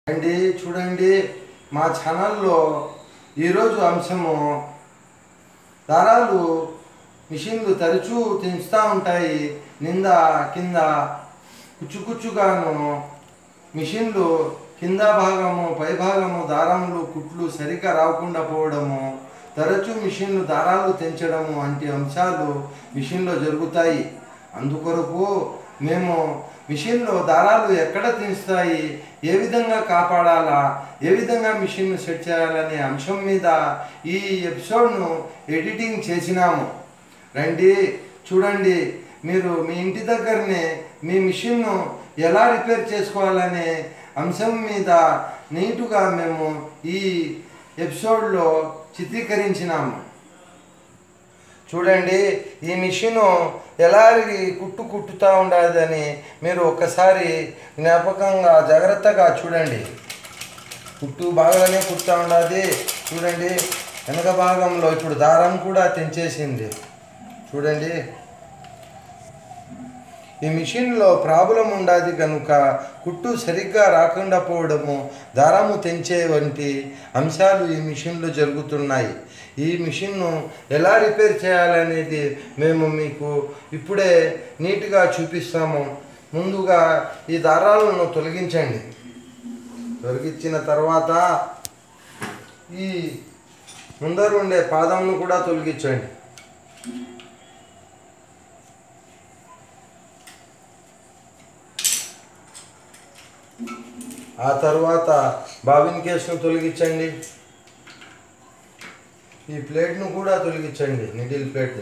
అండి చూడండి మా ఛానల్లో ఈరోజు అంశము దారాలు మిషన్లు తరచూ తెంచుతూ ఉంటాయి నింద కింద కుచ్చు కుచ్చుగాను మిషన్లు కింద భాగము పై భాగము దారములు కుట్లు సరిగ్గా రాకుండా పోవడము తరచూ మిషన్లు దారాలు తెంచడము వంటి అంశాలు మిషన్లో జరుగుతాయి అందుకొరకు మేము మిషన్లో దారాలు ఎక్కడ తెంచుతాయి ఏ విధంగా కాపాడాలా ఏ విధంగా మిషన్ను సెట్ చేయాలనే అంశం మీద ఈ ఎపిసోడ్ను ఎడిటింగ్ చేసినాము రండి చూడండి మీరు మీ ఇంటి దగ్గరనే మీ మిషన్ను ఎలా రిపేర్ చేసుకోవాలనే అంశం మీద నీటుగా మేము ఈ ఎపిసోడ్లో చిత్రీకరించినాము చూడండి ఈ మిషను ఎలా కుట్టు కుట్టుతూ ఉండదని మీరు ఒకసారి జ్ఞాపకంగా జాగ్రత్తగా చూడండి కుట్టు బాగానే కుట్టుతూ ఉండదు చూడండి వెనక భాగంలో ఇప్పుడు దారం కూడా తెంచేసింది చూడండి ఈ మిషన్లో ప్రాబ్లం ఉండదు కనుక కుట్టు సరిగ్గా రాకుండా పోవడము దారము తెంచే వంటి అంశాలు ఈ మిషన్లో జరుగుతున్నాయి ఈ మిషన్ను ఎలా రిపేర్ చేయాలనేది మేము మీకు ఇప్పుడే నీట్గా చూపిస్తాము ముందుగా ఈ దారాలను తొలగించండి తొలగించిన తర్వాత ఈ ముందర ఉండే పాదంను కూడా తొలగించండి ఆ తర్వాత బాబిన్ కేసును తొలగించండి ఈ ప్లేట్ను కూడా తొలగించండి నిడిల్ ప్లేట్ను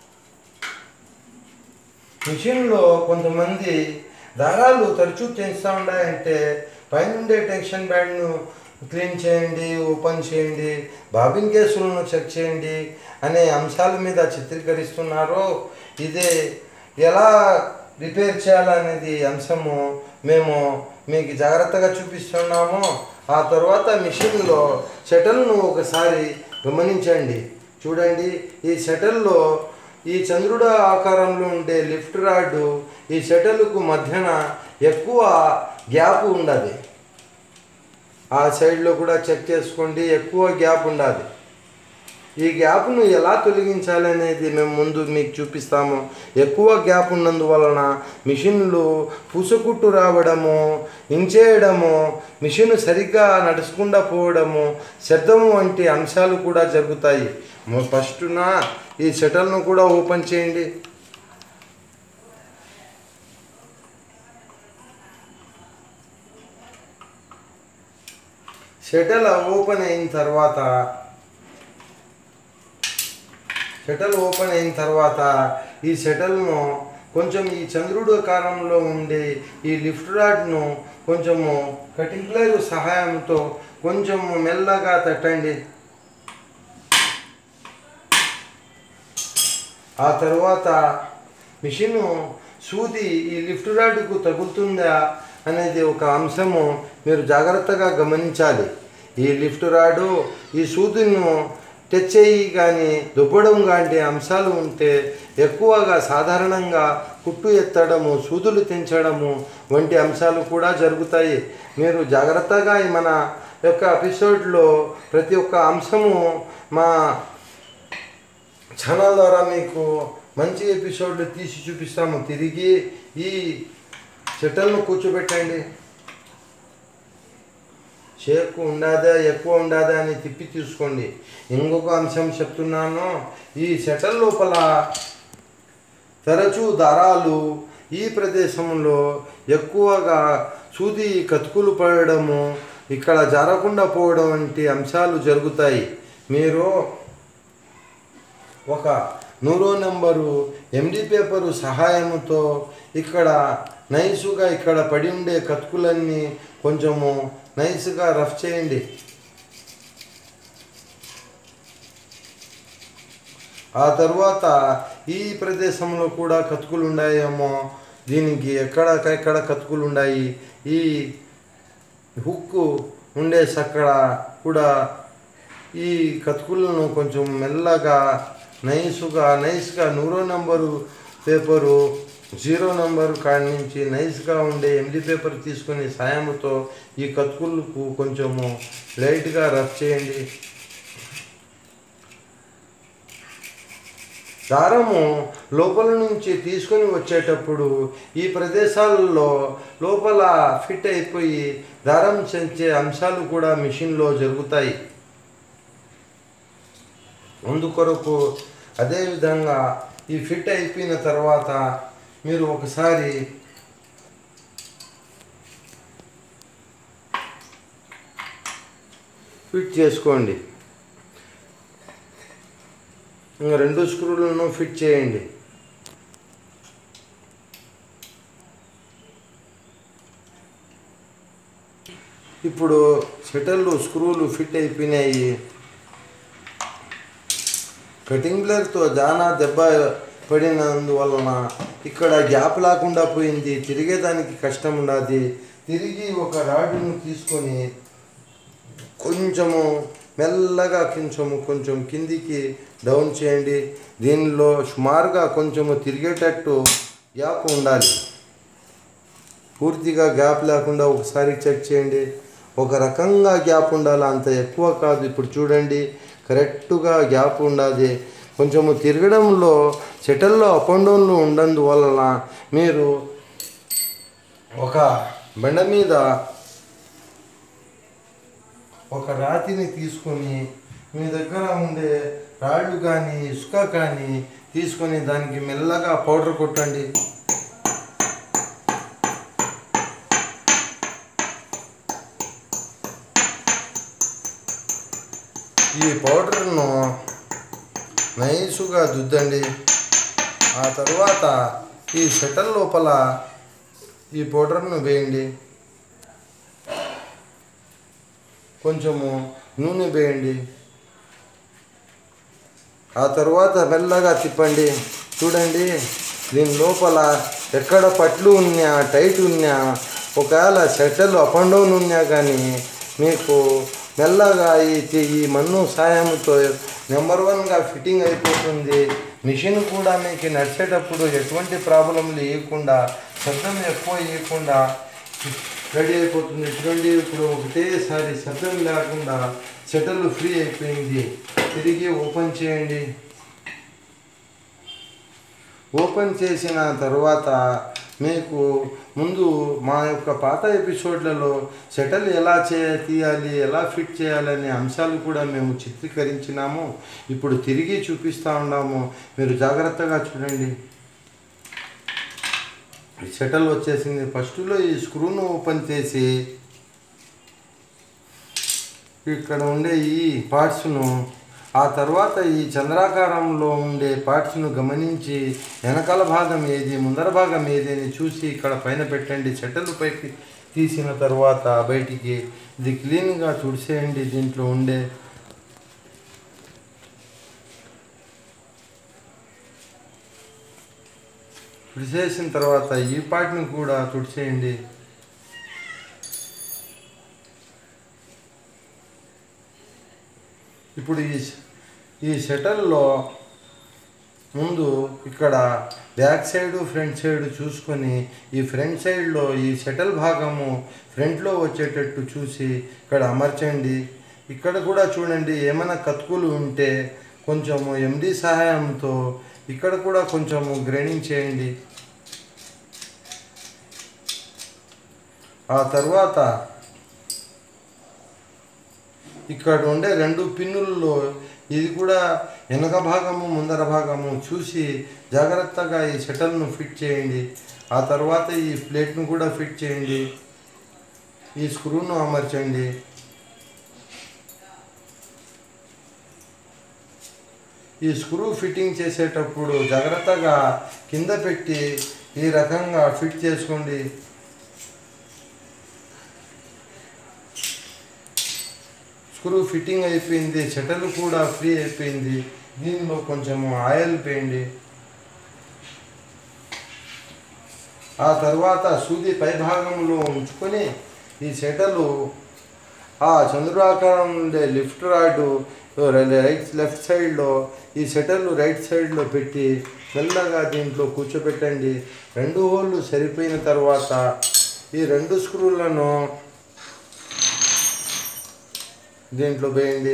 మిషన్లో కొంతమంది దారాలు తరచూ తెంచుతూ ఉన్నాయంటే పైనుండే టెన్షన్ బ్యాండ్ను క్లీన్ చేయండి ఓపెన్ చేయండి బాబిన్ కేసులను చెక్ చేయండి అనే అంశాల మీద చిత్రీకరిస్తున్నారు ఇదే ఎలా రిపేర్ చేయాలనేది అంశము మేము మీకు జాగ్రత్తగా చూపిస్తున్నాము ఆ తర్వాత మిషన్లో షటల్ను ఒకసారి గమనించండి చూడండి ఈ షటల్లో ఈ చంద్రుడు ఆకారంలో ఉండే లిఫ్ట్ రాడ్ ఈ షటల్కు మధ్యన ఎక్కువ గ్యాప్ ఉండదు ఆ సైడ్లో కూడా చెక్ చేసుకోండి ఎక్కువ గ్యాప్ ఉండాలి ఈ గ్యాప్ను ఎలా తొలగించాలి అనేది మేము ముందు మీకు చూపిస్తాము ఎక్కువ గ్యాప్ ఉన్నందువలన మిషన్లు పూసకుట్టు రావడము ఇంచేయడము మిషన్ సరిగ్గా నడుచుకుండా పోవడము శబ్దము వంటి అంశాలు కూడా జరుగుతాయి ఫస్ట్న ఈ షటల్ను కూడా ఓపెన్ చేయండి షటల్ ఓపెన్ అయిన తర్వాత షటల్ ఓపెన్ అయిన తర్వాత ఈ షటల్ను కొంచెం ఈ చంద్రుడు ఆకారంలో ఉండే ఈ లిఫ్ట్ రాడ్ను కొంచెము కటింగ్ ప్లేర్ సహాయంతో కొంచెం మెల్లగా తట్టండి ఆ తర్వాత మిషను సూది ఈ లిఫ్ట్ రాడ్కు తగులుతుందా అనేది ఒక అంశము మీరు జాగ్రత్తగా గమనించాలి ఈ లిఫ్ట్ రాడు ఈ సూదిను తెచ్చేయి కానీ దుబ్బడం లాంటి అంశాలు ఉంటే ఎక్కువగా సాధారణంగా కుట్టు ఎత్తడము సూదులు తెంచడము వంటి అంశాలు కూడా జరుగుతాయి మీరు జాగ్రత్తగా ఈ మన యొక్క ఎపిసోడ్లో ప్రతి ఒక్క అంశము మా ఛానల్ ద్వారా మీకు మంచి ఎపిసోడ్లు తీసి చూపిస్తాము తిరిగి ఈ చెట్టలను కూర్చోబెట్టండి షేక్ ఉండాదా ఎక్కువ ఉండాదా అని తిప్పి తీసుకోండి ఇంకొక అంశం చెప్తున్నాను ఈ షటల్ లోపల తరచూ దారాలు ఈ ప్రదేశంలో ఎక్కువగా సూది కతుకులు పడడము ఇక్కడ జారకుండా పోవడం వంటి అంశాలు జరుగుతాయి మీరు ఒక నూరో నెంబరు ఎండి పేపరు సహాయంతో ఇక్కడ నైసుగా ఇక్కడ పడి ఉండే కతుకులన్నీ కొంచెము నైస్గా రఫ్ చేయండి ఆ తర్వాత ఈ ప్రదేశంలో కూడా కతుకులు ఉన్నాయేమో దీనికి ఎక్కడెక్కడ కతుకులు ఉన్నాయి ఈ హుక్కు ఉండే అక్కడ కూడా ఈ కతుకులను కొంచెం మెల్లగా నైసుగా నైస్గా నూరో నంబరు పేపరు జీరో నంబర్ కాడి నుంచి నైస్గా ఉండే ఎండి పేపర్ తీసుకుని సాయంతో ఈ కతుకులకు కొంచెము లైట్గా రఫ్ చేయండి దారము లోపల నుంచి తీసుకొని వచ్చేటప్పుడు ఈ ప్రదేశాలలో లోపల ఫిట్ అయిపోయి దారం చెంచే అంశాలు కూడా మిషన్లో జరుగుతాయి అందుకొరకు అదేవిధంగా ఈ ఫిట్ అయిపోయిన తర్వాత మీరు ఒకసారి ఫిట్ చేసుకోండి ఇంకా రెండు స్క్రూలను ఫిట్ చేయండి ఇప్పుడు షటర్లు స్క్రూలు ఫిట్ అయిపోయినాయి కటింగ్ బ్లేర్తో జానా దెబ్బ పడినందువలన ఇక్కడ గ్యాప్ లేకుండా పోయింది తిరిగేదానికి కష్టం ఉన్నది తిరిగి ఒక రాడును తీసుకొని కొంచెము మెల్లగా కొంచెము కొంచెం కిందికి డౌన్ చేయండి దీనిలో సుమారుగా కొంచెము తిరిగేటట్టు గ్యాప్ ఉండాలి పూర్తిగా గ్యాప్ లేకుండా ఒకసారి చెక్ చేయండి ఒక రకంగా గ్యాప్ ఉండాలి అంత ఎక్కువ కాదు ఇప్పుడు చూడండి కరెక్ట్గా గ్యాప్ ఉండాలి కొంచెము తిరగడంలో సెటల్లో అప్ అండ్ డౌన్లు ఉండందువలన మీరు ఒక బండ మీద ఒక రాతిని తీసుకొని మీ దగ్గర ఉండే రాళ్ళు కానీ ఇసుక కానీ తీసుకొని దానికి మెల్లగా పౌడర్ కొట్టండి ఈ పౌడర్ను నైసుగా దుద్దండి ఆ తర్వాత ఈ షటల్ లోపల ఈ పౌడర్ను వేయండి కొంచెము నూనె వేయండి ఆ తర్వాత మెల్లగా తిప్పండి చూడండి దీని లోపల ఎక్కడ పట్లు ఉన్నా టైట్ ఉన్నా ఒకవేళ షట్టలు అప్ అండ్ డౌన్ ఉన్నా కానీ మీకు మెల్లగా ఈ తి- ఈ మన్ను సాయంతో నెంబర్ వన్గా ఫిట్టింగ్ అయిపోతుంది మిషన్ కూడా మీకు నడిచేటప్పుడు ఎటువంటి ప్రాబ్లంలు ఇవ్వకుండా శబ్దం ఎక్కువ ఇవ్వకుండా రెడీ అయిపోతుంది చూడండి ఇప్పుడు ఒకటేసారి శబ్దం లేకుండా షటల్ ఫ్రీ అయిపోయింది తిరిగి ఓపెన్ చేయండి ఓపెన్ చేసిన తర్వాత మీకు ముందు మా యొక్క పాత ఎపిసోడ్లలో షటల్ ఎలా చే తీయాలి ఎలా ఫిట్ చేయాలనే అంశాలు కూడా మేము చిత్రీకరించినాము ఇప్పుడు తిరిగి చూపిస్తూ ఉన్నాము మీరు జాగ్రత్తగా చూడండి ఈ షటల్ వచ్చేసింది ఫస్ట్లో ఈ స్క్రూను ఓపెన్ చేసి ఇక్కడ ఉండే ఈ పార్ట్స్ను ఆ తర్వాత ఈ చంద్రాకారంలో ఉండే పార్ట్స్ను గమనించి వెనకాల భాగం ఏది ముందర భాగం ఏది అని చూసి ఇక్కడ పైన పెట్టండి చెట్టలు పైకి తీసిన తర్వాత బయటికి ఇది క్లీన్గా తుడిసేయండి దీంట్లో ఉండే తుడిసేసిన తర్వాత ఈ పార్ట్ని కూడా తుడిచేయండి ఇప్పుడు ఈ ఈ షటల్లో ముందు ఇక్కడ బ్యాక్ సైడ్ ఫ్రంట్ సైడ్ చూసుకొని ఈ ఫ్రంట్ సైడ్లో ఈ షటల్ భాగము ఫ్రంట్లో వచ్చేటట్టు చూసి ఇక్కడ అమర్చండి ఇక్కడ కూడా చూడండి ఏమైనా కతుకులు ఉంటే కొంచెము ఎండి సహాయంతో ఇక్కడ కూడా కొంచెము గ్రైండింగ్ చేయండి ఆ తర్వాత ఇక్కడ ఉండే రెండు పిన్నుల్లో ఇది కూడా వెనక భాగము ముందర భాగము చూసి జాగ్రత్తగా ఈ షటల్ను ఫిట్ చేయండి ఆ తర్వాత ఈ ప్లేట్ను కూడా ఫిట్ చేయండి ఈ స్క్రూను అమర్చండి ఈ స్క్రూ ఫిట్టింగ్ చేసేటప్పుడు జాగ్రత్తగా కింద పెట్టి ఈ రకంగా ఫిట్ చేసుకోండి స్క్రూ ఫిట్టింగ్ అయిపోయింది షటల్ కూడా ఫ్రీ అయిపోయింది దీనిలో కొంచెం ఆయిల్ వేయండి ఆ తర్వాత సూది పై భాగంలో ఉంచుకొని ఈ షటలు ఆ చంద్రాకారం ఉండే లిఫ్ట్ రాడ్ రైట్ లెఫ్ట్ సైడ్లో ఈ షటల్ రైట్ సైడ్లో పెట్టి మెల్లగా దీంట్లో కూర్చోబెట్టండి రెండు హోళ్ళు సరిపోయిన తర్వాత ఈ రెండు స్క్రూలను దీంట్లో వేయండి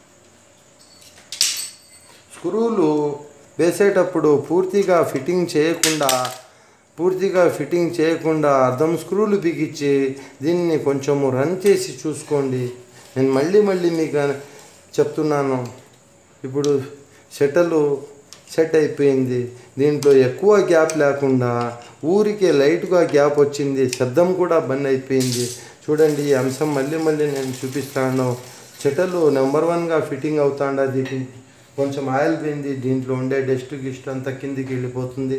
స్క్రూలు వేసేటప్పుడు పూర్తిగా ఫిట్టింగ్ చేయకుండా పూర్తిగా ఫిట్టింగ్ చేయకుండా అర్థం స్క్రూలు బిగించి దీన్ని కొంచెము రన్ చేసి చూసుకోండి నేను మళ్ళీ మళ్ళీ మీకు చెప్తున్నాను ఇప్పుడు సెటలు సెట్ అయిపోయింది దీంట్లో ఎక్కువ గ్యాప్ లేకుండా ఊరికే లైట్గా గ్యాప్ వచ్చింది శబ్దం కూడా బంద్ అయిపోయింది చూడండి ఈ అంశం మళ్ళీ మళ్ళీ నేను చూపిస్తాను చెటలు నెంబర్ వన్గా ఫిట్టింగ్ అవుతాండది కొంచెం ఆయిల్ పోయింది దీంట్లో ఉండే డస్ట్ గిస్ట్ అంతా కిందికి వెళ్ళిపోతుంది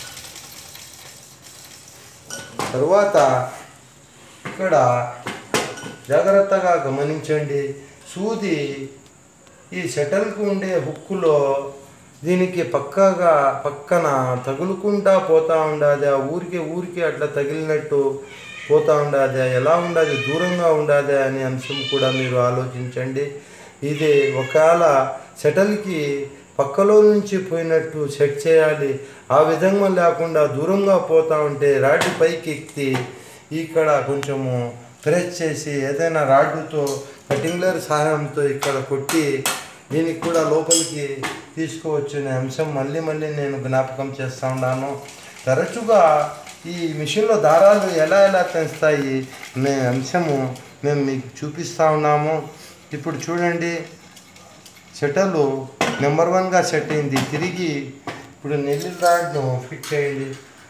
తర్వాత ఇక్కడ జాగ్రత్తగా గమనించండి సూది ఈ షటల్కి ఉండే హుక్కులో దీనికి పక్కగా పక్కన తగులుకుంటా పోతా ఉండాది ఆ ఊరికి ఊరికి అట్లా తగిలినట్టు పోతా ఉండాది ఎలా ఉండాది దూరంగా ఉండాది అనే అంశం కూడా మీరు ఆలోచించండి ఇది ఒకవేళ షటల్కి పక్కలో నుంచి పోయినట్టు సెట్ చేయాలి ఆ విధంగా లేకుండా దూరంగా పోతా ఉంటే రాడ్డు పైకి ఎక్కి ఇక్కడ కొంచెము ప్రెస్ చేసి ఏదైనా రాడ్డుతో కటింగ్లర్ సహాయంతో ఇక్కడ కొట్టి దీనికి కూడా లోపలికి తీసుకోవచ్చు అనే అంశం మళ్ళీ మళ్ళీ నేను జ్ఞాపకం చేస్తూ ఉన్నాను తరచుగా ఈ మిషన్లో దారాలు ఎలా ఎలా తెస్తాయి అనే అంశము మేము మీకు చూపిస్తూ ఉన్నాము ఇప్పుడు చూడండి సెటలు నెంబర్ వన్గా సెట్ అయింది తిరిగి ఇప్పుడు నెల్లి రాడ్ను ఫిట్ చేయండి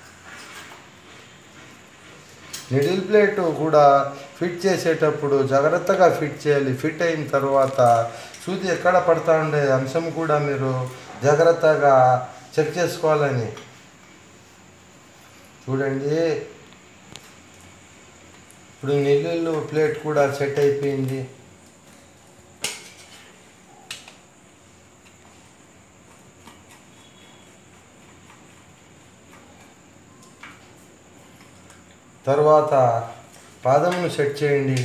మిడిల్ ప్లేట్ కూడా ఫిట్ చేసేటప్పుడు జాగ్రత్తగా ఫిట్ చేయాలి ఫిట్ అయిన తర్వాత సూది ఎక్కడ పడతా ఉండే అంశం కూడా మీరు జాగ్రత్తగా చెక్ చేసుకోవాలని చూడండి ఇప్పుడు నీళ్ళు ప్లేట్ కూడా సెట్ అయిపోయింది తర్వాత పాదమును సెట్ చేయండి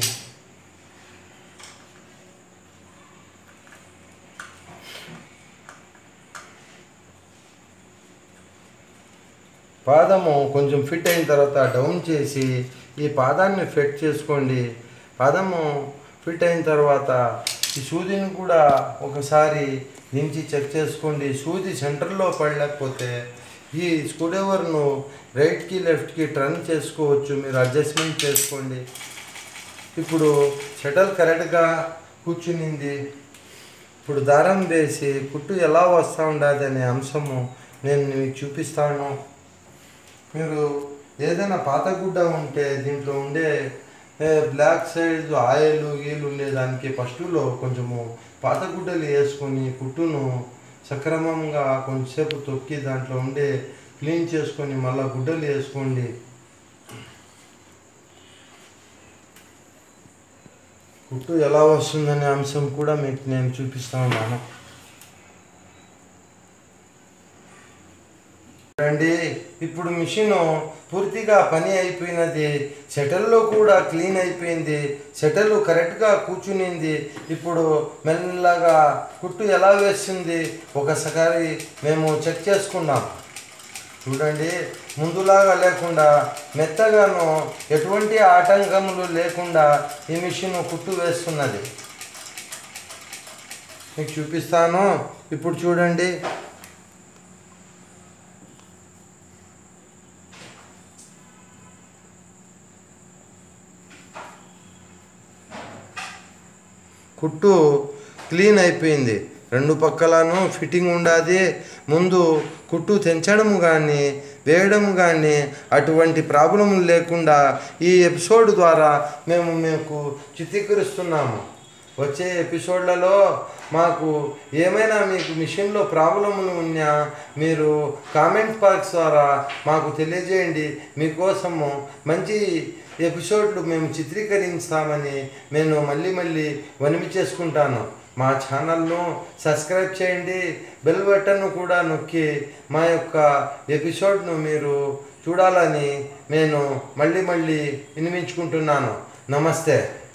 పాదము కొంచెం ఫిట్ అయిన తర్వాత డౌన్ చేసి ఈ పాదాన్ని ఫిట్ చేసుకోండి పాదము ఫిట్ అయిన తర్వాత ఈ సూదిని కూడా ఒకసారి దించి చెక్ చేసుకోండి సూది సెంటర్లో పడలేకపోతే ఈ స్క్రూడ్రైవర్ను రైట్కి లెఫ్ట్కి టర్న్ చేసుకోవచ్చు మీరు అడ్జస్ట్మెంట్ చేసుకోండి ఇప్పుడు షటల్ కరెక్ట్గా కూర్చునింది ఇప్పుడు దారం వేసి కుట్టు ఎలా వస్తూ ఉండదు అనే అంశము నేను మీకు చూపిస్తాను మీరు ఏదైనా పాత గుడ్డ ఉంటే దీంట్లో ఉండే ఏ, బ్లాక్ సైడ్ ఆయిల్ గీలు ఉండేదానికి ఫస్ట్లో కొంచెము పాత గుడ్డలు వేసుకొని కుట్టును సక్రమంగా కొంచెంసేపు తొక్కి దాంట్లో ఉండే క్లీన్ చేసుకొని మళ్ళీ గుడ్డలు వేసుకోండి కుట్టు ఎలా వస్తుందనే అంశం కూడా మీకు నేను చూపిస్తా ఉన్నాను రండి ఇప్పుడు మిషన్ పూర్తిగా పని అయిపోయినది షటల్లో కూడా క్లీన్ అయిపోయింది షటల్ కరెక్ట్గా కూర్చునింది ఇప్పుడు మెల్లగా కుట్టు ఎలా వేస్తుంది ఒకసారి మేము చెక్ చేసుకున్నాం చూడండి ముందులాగా లేకుండా మెత్తగాను ఎటువంటి ఆటంకములు లేకుండా ఈ మిషన్ కుట్టు వేస్తున్నది మీకు చూపిస్తాను ఇప్పుడు చూడండి కుట్టు క్లీన్ అయిపోయింది రెండు పక్కలను ఫిట్టింగ్ ఉండాది ముందు కుట్టు తెంచడం కానీ వేయడం కానీ అటువంటి ప్రాబ్లములు లేకుండా ఈ ఎపిసోడ్ ద్వారా మేము మీకు చిత్రీకరిస్తున్నాము వచ్చే ఎపిసోడ్లలో మాకు ఏమైనా మీకు మిషన్లో ప్రాబ్లములు ఉన్నా మీరు కామెంట్ బాక్స్ ద్వారా మాకు తెలియజేయండి మీకోసము మంచి ఎపిసోడ్లు మేము చిత్రీకరిస్తామని నేను మళ్ళీ మళ్ళీ వనిమి చేసుకుంటాను మా ఛానల్ను సబ్స్క్రైబ్ చేయండి బెల్ బటన్ కూడా నొక్కి మా యొక్క ఎపిసోడ్ను మీరు చూడాలని నేను మళ్ళీ మళ్ళీ వినిపించుకుంటున్నాను నమస్తే